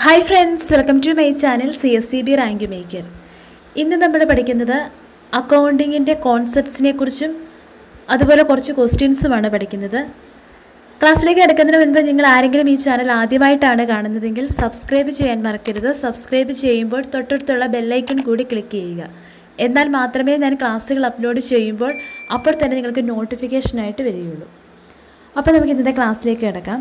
Hi friends welcome to my channel C S C B rank maker ഇന്ന് നമ്മൾ പഠിക്കുന്നത് അക്കൗണ്ടിങ്ങിൻ്റെ കോൺസെപ്റ്റ്സിനെ കുറിച്ചും അതുപോലെ കുറച്ച് ക്വസ്റ്റ്യൻസുമാണ് പഠിക്കുന്നത് ക്ലാസ്സിലേക്ക് കിടക്കുന്നതിന് മുൻപ് നിങ്ങൾ ആരെങ്കിലും ഈ ചാനൽ ആദ്യമായിട്ടാണ് കാണുന്നതെങ്കിൽ സബ്സ്ക്രൈബ് ചെയ്യാൻ മറക്കരുത് സബ്സ്ക്രൈബ് ചെയ്യുമ്പോൾ തൊട്ടടുത്തുള്ള ബെല്ലൈക്കൺ കൂടി ക്ലിക്ക് ചെയ്യുക എന്നാൽ മാത്രമേ ഞാൻ ക്ലാസ്സുകൾ അപ്ലോഡ് ചെയ്യുമ്പോൾ അപ്പോൾ തന്നെ നിങ്ങൾക്ക് നോട്ടിഫിക്കേഷനായിട്ട് വരികയുള്ളൂ അപ്പോൾ നമുക്ക് ഇന്നത്തെ ക്ലാസ്സിലേക്ക് കിടക്കാം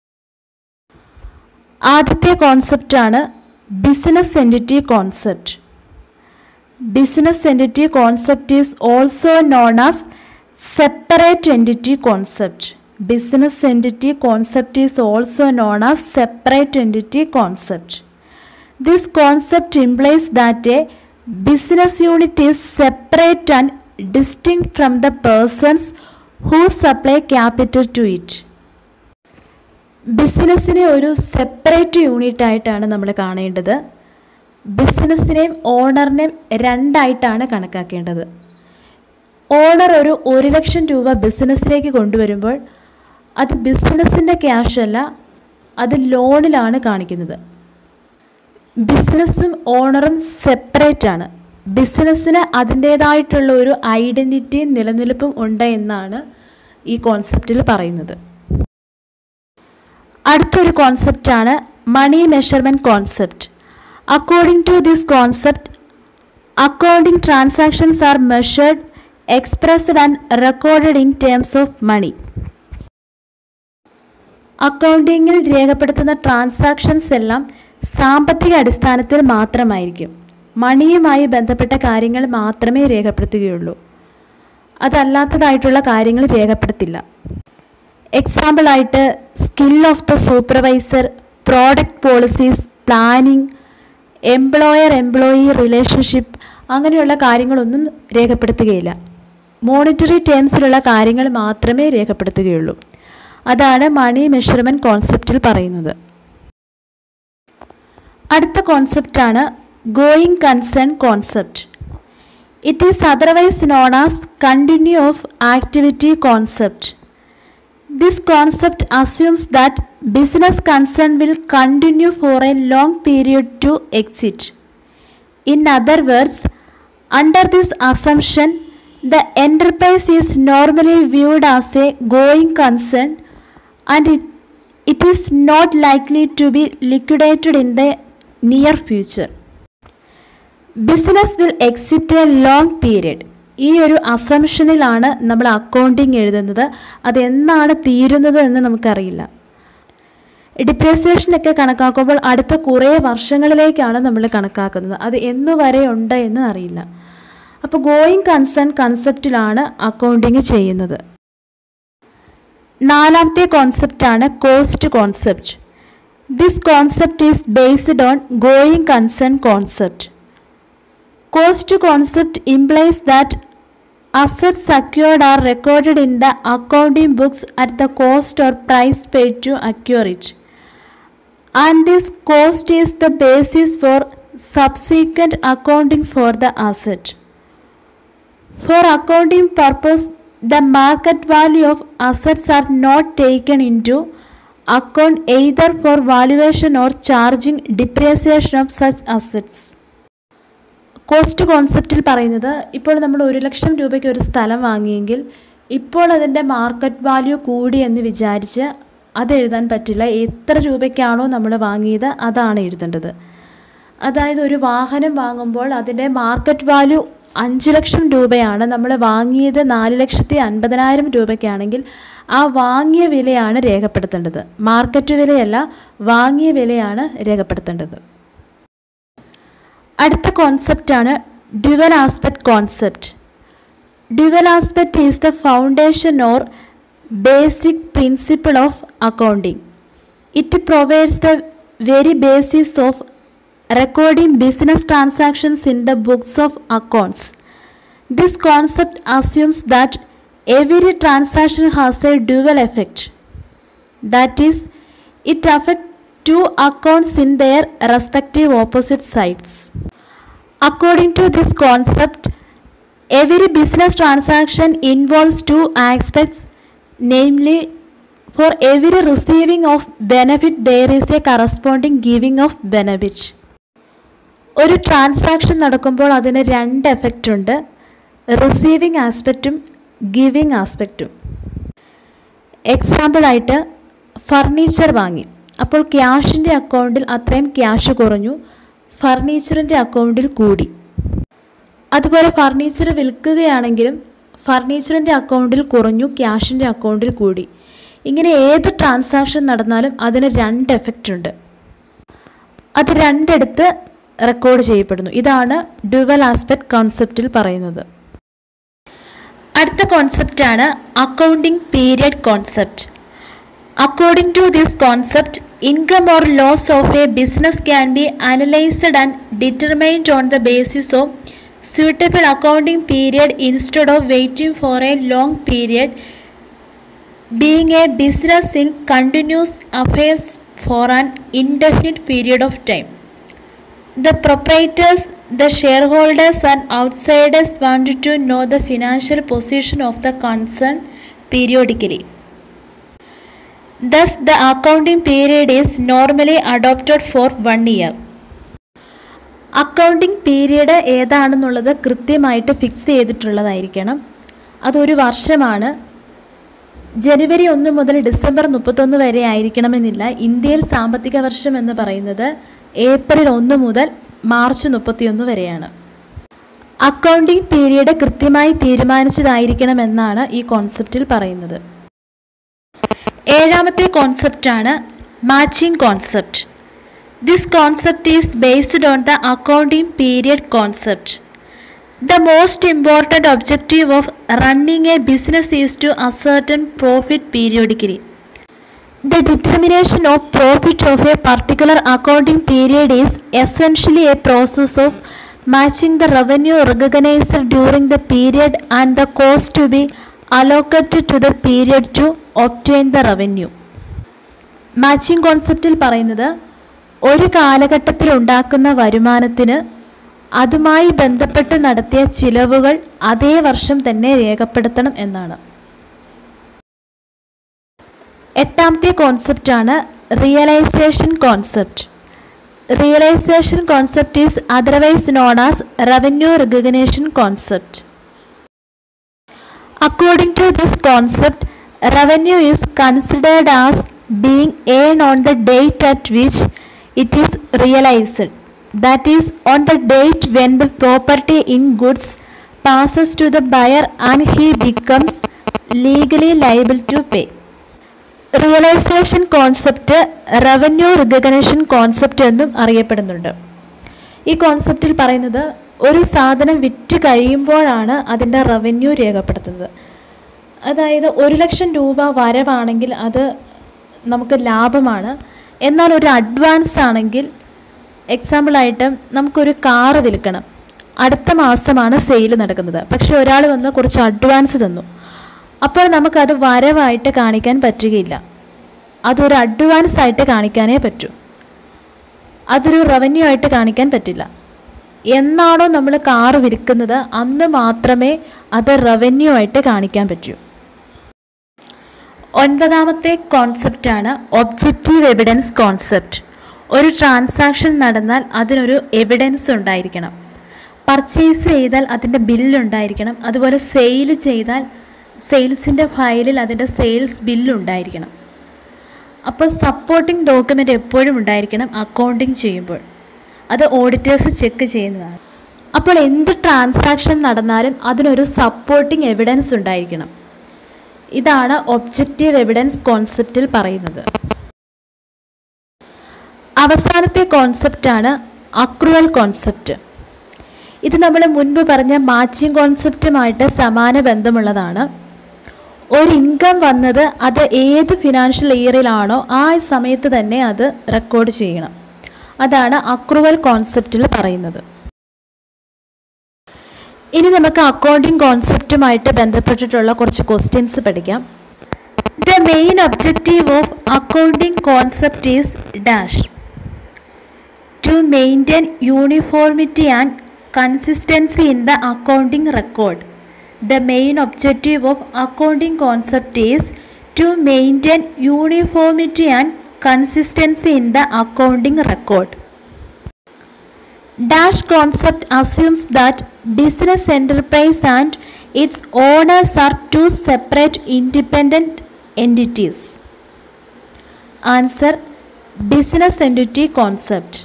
ആദ്യത്തെ കോൺസെപ്റ്റാണ് business entity concept business entity concept is also known as separate entity concept business entity concept is also known as separate entity concept this concept implies that a business unit is separate and distinct from the persons who supply capital to it ബിസിനസ്സിനെ ഒരു separate unit ആയിട്ടാണ് നമ്മൾ കാണേണ്ടത് ബിസിനസ്സിനെയും ഓണറിനെയും രണ്ടായിട്ടാണ് കണക്കാക്കേണ്ടത് owner ഒരു ഒരു ലക്ഷം രൂപ ബിസിനസ്സിലേക്ക് കൊണ്ടുവരുമ്പോൾ അത് ബിസിനസ്സിൻ്റെ ക്യാഷ് അല്ല അത് ലോണിലാണ് കാണിക്കുന്നത് ബിസിനസ്സും ഓണറും സെപ്പറേറ്റ് ആണ് ബിസിനസ്സിന് അതിൻ്റേതായിട്ടുള്ള ഒരു ഐഡൻറ്റിറ്റിയും നിലനിൽപ്പും ഉണ്ട് എന്നാണ് ഈ കോൺസെപ്റ്റിൽ പറയുന്നത് അടുത്തൊരു കോൺസെപ്റ്റാണ് money measurement concept according to this concept accounting transactions are measured expressed and recorded in terms of money അക്കൗണ്ടിങ്ങിൽ രേഖപ്പെടുത്തുന്ന ട്രാൻസാക്ഷൻസ് എല്ലാം സാമ്പത്തിക അടിസ്ഥാനത്തിൽ മാത്രമായിരിക്കും മണിയുമായി ബന്ധപ്പെട്ട കാര്യങ്ങൾ മാത്രമേ രേഖപ്പെടുത്തുകയുള്ളൂ അതല്ലാത്തതായിട്ടുള്ള കാര്യങ്ങൾ രേഖപ്പെടുത്തില്ല എക്സാമ്പിളായിട്ട് skill of the supervisor product policies planning employer employee relationship അങ്ങനെയുള്ള കാര്യങ്ങളൊന്നും രേഖപ്പെടുത്തുകയില്ല മോണിറ്ററി ടേംസിലുള്ള കാര്യങ്ങൾ മാത്രമേ രേഖപ്പെടുത്തുകയുള്ളൂ അതാണ് മണി മെഷർമെൻറ്റ് കോൺസെപ്റ്റിൽ പറയുന്നത് അടുത്ത കോൺസെപ്റ്റാണ് going concern concept it is otherwise known as continue of activity concept This concept assumes that business concern will continue for a long period to exit. In other words, under this assumption, the enterprise is normally viewed as a going concern and it, it is not likely to be liquidated in the near future. Business will exit a long period ഈ ഒരു അസംഷനിലാണ് നമ്മൾ accounting എഴുതുന്നത് അത് എന്നാണ് തീരുന്നത് എന്ന് നമുക്കറിയില്ല ഡിപ്രിസിയേഷനൊക്കെ കണക്കാക്കുമ്പോൾ അടുത്ത കുറേ വർഷങ്ങളിലേക്കാണ് നമ്മൾ കണക്കാക്കുന്നത് അത് എന്നു വരെ ഉണ്ട് എന്ന് അറിയില്ല അപ്പോൾ ഗോയിങ് കൺസേൺ കൺസെപ്റ്റിലാണ് അക്കൗണ്ടിങ് ചെയ്യുന്നത് നാലാമത്തെ കോൺസെപ്റ്റാണ് cost concept this concept is based on going concern concept Cost concept implies that assets secured are recorded in the accounting books at the cost or price paid to acquire it. And this cost is the basis for subsequent accounting for the asset. For accounting purpose, the market value of assets are not taken into account either for valuation or charging depreciation of such assets. Cost കോൺസെപ്റ്റിൽ പറയുന്നത് ഇപ്പോൾ നമ്മൾ ഒരു ലക്ഷം രൂപയ്ക്ക് ഒരു സ്ഥലം വാങ്ങിയെങ്കിൽ ഇപ്പോൾ അതിൻ്റെ മാർക്കറ്റ് വാല്യൂ കൂടി എന്ന് വിചാരിച്ച് അത് എഴുതാൻ പറ്റില്ല എത്ര രൂപയ്ക്കാണോ നമ്മൾ വാങ്ങിയത് അതാണ് എഴുതേണ്ടത് അതായത് ഒരു വാഹനം വാങ്ങുമ്പോൾ അതിൻ്റെ മാർക്കറ്റ് വാല്യൂ അഞ്ച് ലക്ഷം രൂപയാണ് നമ്മൾ വാങ്ങിയത് നാല് ലക്ഷത്തി അൻപതിനായിരം രൂപയ്ക്കാണെങ്കിൽ ആ വാങ്ങിയ വിലയാണ് രേഖപ്പെടുത്തേണ്ടത് മാർക്കറ്റ് വിലയല്ല വാങ്ങിയ വിലയാണ് രേഖപ്പെടുത്തേണ്ടത് അടുത്ത കോൺസെപ്റ്റാണ് dual aspect concept dual aspect is the foundation or basic principle of accounting it provides the very basis of recording business transactions in the books of accounts this concept assumes that every transaction has a dual effect that is it affect two accounts in their respective opposite sides. According to this concept, every business transaction involves two aspects, namely for every receiving of benefit there is a corresponding giving of benefit ഒരു transaction നടക്കുമ്പോൾ അതിന് രണ്ട് effect ഉണ്ട് receiving ആസ്പെക്റ്റും giving ആസ്പെക്റ്റും എക്സാമ്പിളായിട്ട് furniture വാങ്ങി അപ്പോൾ ക്യാഷിൻ്റെ അക്കൗണ്ടിൽ അത്രയും ക്യാഷ് കുറഞ്ഞു ഫർണിച്ചറിൻ്റെ അക്കൗണ്ടിൽ കൂടി അതുപോലെ ഫർണിച്ചർ വിൽക്കുകയാണെങ്കിലും ഫർണിച്ചറിൻ്റെ അക്കൗണ്ടിൽ കുറഞ്ഞു ക്യാഷിൻ്റെ അക്കൗണ്ടിൽ കൂടി ഇങ്ങനെ ഏത് ട്രാൻസാക്ഷൻ നടന്നാലും അതിന് രണ്ട് എഫക്റ്റ് ഉണ്ട് അത് രണ്ടിടത്ത് റെക്കോർഡ് ചെയ്യപ്പെടുന്നു ഇതാണ് ഡ്യുവൽ ആസ്പെക്ട് കോൺസെപ്റ്റിൽ പറയുന്നത് അടുത്ത കോൺസെപ്റ്റാണ് accounting period concept according to this concept income or loss of a business can be analysed and determined on the basis of suitable accounting period instead of waiting for a long period being a business in continuous affairs for an indefinite period of time the proprietors the shareholders and outsiders wanted to know the financial position of the concern periodically thus the accounting period is normally adopted for one year accounting period ഏതാണെന്നുള്ളത് കൃത്യമായിട്ട് fix ചെയ്തിട്ടുള്ളതായിരിക്കണം അതൊരു വർഷമാണ് ജനുവരി ഒന്ന് മുതൽ December മുപ്പത്തൊന്ന് വരെ ആയിരിക്കണമെന്നില്ല ഇന്ത്യയിൽ സാമ്പത്തിക വർഷം എന്ന് പറയുന്നത് ഏപ്രിൽ ഒന്ന് മുതൽ മാർച്ച് മുപ്പത്തിയൊന്ന് വരെയാണ് അക്കൗണ്ടിംഗ് പീരീഡ് കൃത്യമായി തീരുമാനിച്ചതായിരിക്കണമെന്നാണ് ഈ കോൺസെപ്റ്റിൽ പറയുന്നത് ഏഴാമത്തെ കോൺസെപ്റ്റാണ് matching concept This concept is based on the accounting period concept. The most important objective of running a business is to ascertain profit periodically. The determination of profit of a particular accounting period is essentially a process of matching the revenue recognized during the period and the cost to be allocated to the period to obtain the revenue. Matching കോൺസെപ്റ്റിൽ പറയുന്നത് ഒരു കാലഘട്ടത്തിൽ ഉണ്ടാക്കുന്ന വരുമാനത്തിന് അതുമായി ബന്ധപ്പെട്ട് നടത്തിയ ചിലവുകൾ അതേ വർഷം തന്നെ രേഖപ്പെടുത്തണം എന്നാണ് എട്ടാമത്തെ കോൺസെപ്റ്റാണ് realisation concept realisation concept is otherwise known as revenue recognition concept according to this concept revenue is considered as being earn on the date at which it is realized that is on the date when the property in goods passes to the buyer and he becomes legally liable to pay realisation concept revenue recognition concept എന്നും അറിയപ്പെടുന്നുണ്ട് ഈ കോൺസെപ്റ്റിൽ പറയുന്നത് ഒരു സാധനം വിറ്റ് കഴിയുമ്പോഴാണ് അതിൻ്റെ റവന്യൂ രേഖപ്പെടുത്തുന്നത് അതായത് ഒരു ലക്ഷം രൂപ വരവാണെങ്കിൽ അത് നമുക്ക് ലാഭമാണ് എന്നാൽ ഒരു അഡ്വാൻസ് ആണെങ്കിൽ എക്സാമ്പിളായിട്ട് നമുക്കൊരു കാറ് വിൽക്കണം അടുത്ത മാസമാണ് സെയിൽ നടക്കുന്നത് പക്ഷേ ഒരാൾ വന്ന് കുറച്ച് അഡ്വാൻസ് തന്നു അപ്പോൾ നമുക്കത് വരവായിട്ട് കാണിക്കാൻ പറ്റുകയില്ല അതൊരു അഡ്വാൻസ് ആയിട്ട് കാണിക്കാനേ പറ്റൂ അതൊരു റവന്യൂ ആയിട്ട് കാണിക്കാൻ പറ്റില്ല എന്നാണോ നമ്മൾ കാറ് വിൽക്കുന്നത് അന്ന് മാത്രമേ അത് റവന്യൂ ആയിട്ട് കാണിക്കാൻ പറ്റൂ ഒൻപതാമത്തെ കോൺസെപ്റ്റാണ് ഒബ്ജക്റ്റീവ് എവിഡൻസ് കോൺസെപ്റ്റ് ഒരു ട്രാൻസാക്ഷൻ നടന്നാൽ അതിനൊരു എവിഡൻസ് ഉണ്ടായിരിക്കണം പർച്ചേസ് ചെയ്താൽ അതിൻ്റെ ബില്ലുണ്ടായിരിക്കണം അതുപോലെ സെയിൽ ചെയ്താൽ സെയിൽസിൻ്റെ ഫയലിൽ അതിൻ്റെ സെയിൽസ് ബില്ലുണ്ടായിരിക്കണം അപ്പോൾ സപ്പോർട്ടിംഗ് ഡോക്യുമെൻ്റ് എപ്പോഴും ഉണ്ടായിരിക്കണം അക്കൗണ്ടിങ് ചെയ്യുമ്പോൾ അത് ഓഡിറ്റേഴ്സ് ചെക്ക് ചെയ്യുന്നതാണ് അപ്പോൾ എന്ത് ട്രാൻസാക്ഷൻ നടന്നാലും അതിനൊരു സപ്പോർട്ടിംഗ് എവിഡൻസ് ഉണ്ടായിരിക്കണം ഇതാണ് ഒബ്ജക്റ്റീവ് എവിഡൻസ് കോൺസെപ്റ്റിൽ പറയുന്നത് അവസാനത്തെ കോൺസെപ്റ്റാണ് അക്രുവൽ കോൺസെപ്റ്റ് ഇത് നമ്മൾ മുൻപ് പറഞ്ഞ മാച്ചിങ് കോൺസെപ്റ്റുമായിട്ട് സമാന ബന്ധമുള്ളതാണ് ഒരു ഇൻകം വന്നത് അത് ഏത് ഫിനാൻഷ്യൽ ഇയറിലാണോ ആ സമയത്ത് തന്നെ അത് റെക്കോർഡ് ചെയ്യണം അതാണ് അക്രുവൽ കോൺസെപ്റ്റിൽ പറയുന്നത് ഇനി നമുക്ക് അക്കൗണ്ടിങ് കോൺസെപ്റ്റുമായിട്ട് ബന്ധപ്പെട്ടിട്ടുള്ള കുറച്ച് ക്വസ്റ്റ്യൻസ് പഠിക്കാം the main objective of accounting concept is dash to maintain uniformity and consistency in the accounting record the main objective of accounting concept is to maintain uniformity and consistency in the accounting record. Dash concept assumes that business enterprise and its owners are two separate independent entities. Answer Business entity concept.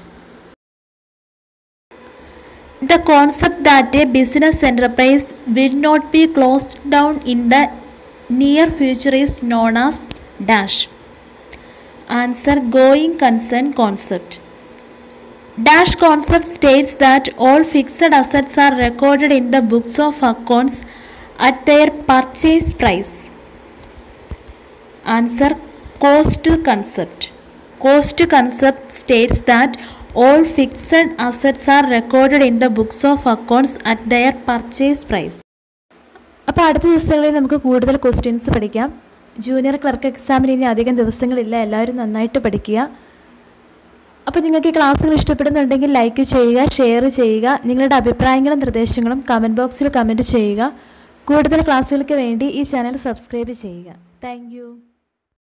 The concept that a business enterprise will not be closed down in the near future is known as dash. Answer going concern concept. Dash concept states that all fixed assets are recorded in the books of accounts at their purchase price. Answer cost concept. Cost concept states that all fixed assets are recorded in the books of accounts at their purchase price. അപ്പോൾ അടുത്ത ദിവസങ്ങളിൽ നമുക്ക് കൂടുതൽ questions പഠിക്കാം junior clerk എക്സാമിന് ഇനി അധികം ദിവസങ്ങളില്ല എല്ലാവരും നന്നായിട്ട് പഠിക്കുക അപ്പോൾ നിങ്ങൾക്ക് ഈ ക്ലാസ്സുകൾ ഇഷ്ടപ്പെടുന്നുണ്ടെങ്കിൽ ലൈക്ക് ചെയ്യുക ഷെയർ ചെയ്യുക നിങ്ങളുടെ അഭിപ്രായങ്ങളും നിർദ്ദേശങ്ങളും കമൻറ്റ് ബോക്സിൽ കമൻറ്റ് ചെയ്യുക കൂടുതൽ ക്ലാസ്സുകൾക്ക് വേണ്ടി ഈ ചാനൽ സബ്സ്ക്രൈബ് ചെയ്യുക താങ്ക്